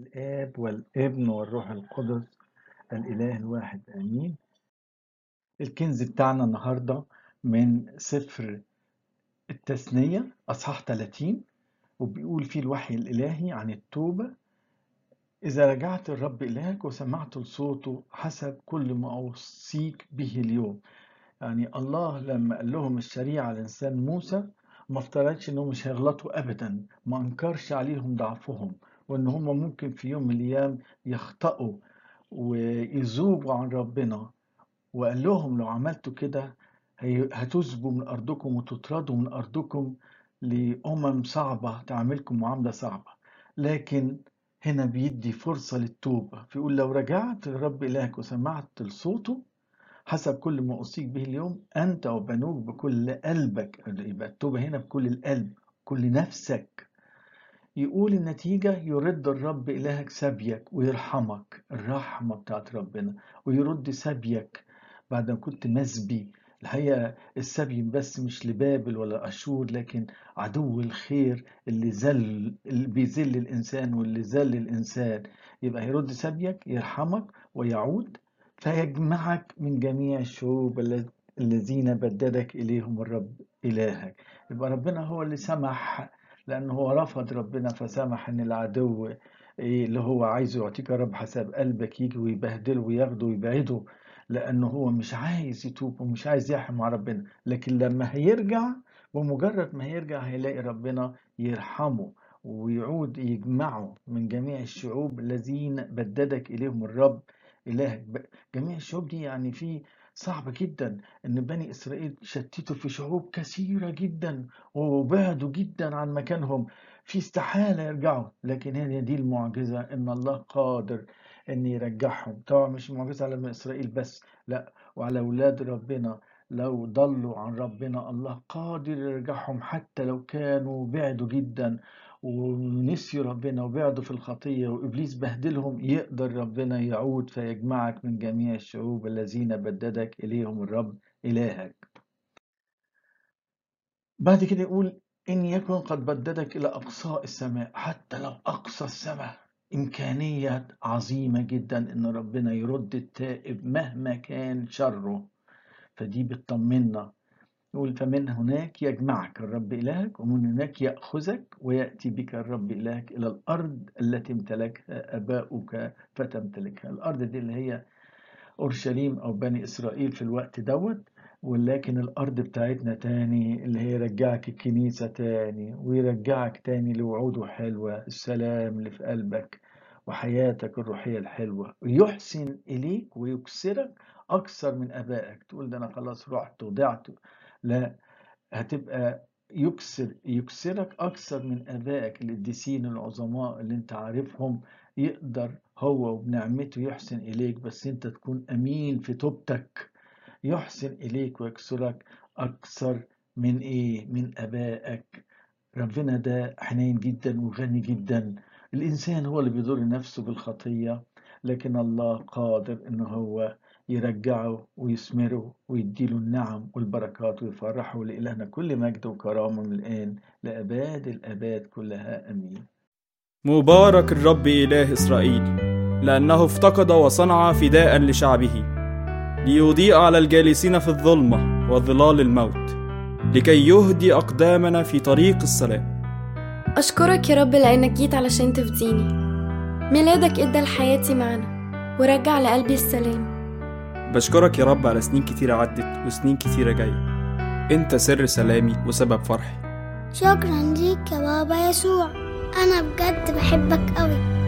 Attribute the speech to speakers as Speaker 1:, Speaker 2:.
Speaker 1: الآب والابن والروح القدس الإله الواحد آمين الكنز بتاعنا النهاردة من سفر التثنية أصحاح 30 وبيقول فيه الوحي الإلهي عن التوبة إذا رجعت الرب إلهك وسمعت لصوته حسب كل ما أوصيك به اليوم يعني الله لما قال لهم الشريعة لإنسان موسى ما افترضش إنهم مش هيغلطوا أبدا ما أنكرش عليهم ضعفهم وإن هم ممكن في يوم من الأيام يخطئوا ويذوبوا عن ربنا وقال لهم لو عملتوا كده هي- هتذبوا من أرضكم وتطردوا من أرضكم لأمم صعبة تعاملكم معاملة صعبة لكن هنا بيدي فرصة للتوبة فيقول لو رجعت لرب إلهك وسمعت لصوته حسب كل ما أوصيك به اليوم أنت وبنوك بكل قلبك يبقى التوبة هنا بكل القلب كل نفسك يقول النتيجة يرد الرب إلهك سبيك ويرحمك الرحمة بتاعت ربنا ويرد سبيك بعد ما كنت مسبي الحقيقة السبي بس مش لبابل ولا أشور لكن عدو الخير اللي زل اللي بيذل الإنسان واللي ذل الإنسان يبقى يرد سبيك يرحمك ويعود فيجمعك من جميع الشعوب الل- الذين بددك إليهم الرب إلهك يبقى ربنا هو اللي سمح لأنه هو رفض ربنا فسمح إن العدو إيه اللي هو عايزه يعطيك يا رب حسب قلبك يجي ويبهدله وياخده ويبعده لأنه هو مش عايز يتوب ومش عايز يحم مع ربنا لكن لما هيرجع بمجرد ما هيرجع هيلاقي ربنا يرحمه ويعود يجمعه من جميع الشعوب الذين بددك إليهم الرب إلهك ب- جميع الشعوب دي يعني في صعب جدا ان بني اسرائيل شتتوا في شعوب كثيره جدا وبعدوا جدا عن مكانهم في استحاله يرجعوا لكن هي دي المعجزه ان الله قادر ان يرجعهم طبعا مش معجزه على بني اسرائيل بس لا وعلى اولاد ربنا لو ضلوا عن ربنا الله قادر يرجعهم حتى لو كانوا بعدوا جدا ونسيوا ربنا وبعدوا في الخطية وإبليس بهدلهم يقدر ربنا يعود فيجمعك من جميع الشعوب الذين بددك إليهم الرب إلهك بعد كده يقول إن يكن قد بددك إلى أقصاء السماء حتى لو أقصى السماء إمكانية عظيمة جدا إن ربنا يرد التائب مهما كان شره فدي بتطمنا يقول فمن هناك يجمعك الرب إلهك ومن هناك يأخذك ويأتي بك الرب إلهك إلى الأرض التي امتلكها آباؤك فتمتلكها الأرض دي اللي هي أورشليم أو بني إسرائيل في الوقت دوت ولكن الأرض بتاعتنا تاني اللي هي يرجعك الكنيسة تاني ويرجعك تاني لوعوده حلوة السلام اللي في قلبك وحياتك الروحية الحلوة ويحسن إليك ويكسرك أكثر من آبائك تقول ده أنا خلاص رحت وضعت لا هتبقى يكسر يكسرك أكثر من آبائك القديسين العظماء اللي أنت عارفهم يقدر هو وبنعمته يحسن إليك بس أنت تكون أمين في توبتك يحسن إليك ويكسرك أكثر من إيه؟ من آبائك ربنا ده حنين جدا وغني جدا الإنسان هو اللي بيضر نفسه بالخطية لكن الله قادر إن هو يرجعه ويثمره ويديله النعم والبركات ويفرحه لإلهنا كل مجد وكرامة من الآن لأباد الآباد كلها آمين
Speaker 2: مبارك الرب إله إسرائيل لأنه افتقد وصنع فداء لشعبه ليضيء على الجالسين في الظلمة وظلال الموت لكي يهدي أقدامنا في طريق السلام
Speaker 3: أشكرك يا رب لأنك جيت علشان تفديني ميلادك إدى لحياتي معنا ورجع لقلبي السلام
Speaker 2: بشكرك يا رب على سنين كتيرة عدت وسنين كتيرة جاية أنت سر سلامي وسبب فرحي
Speaker 4: شكرا ليك يا بابا يسوع أنا بجد بحبك أوي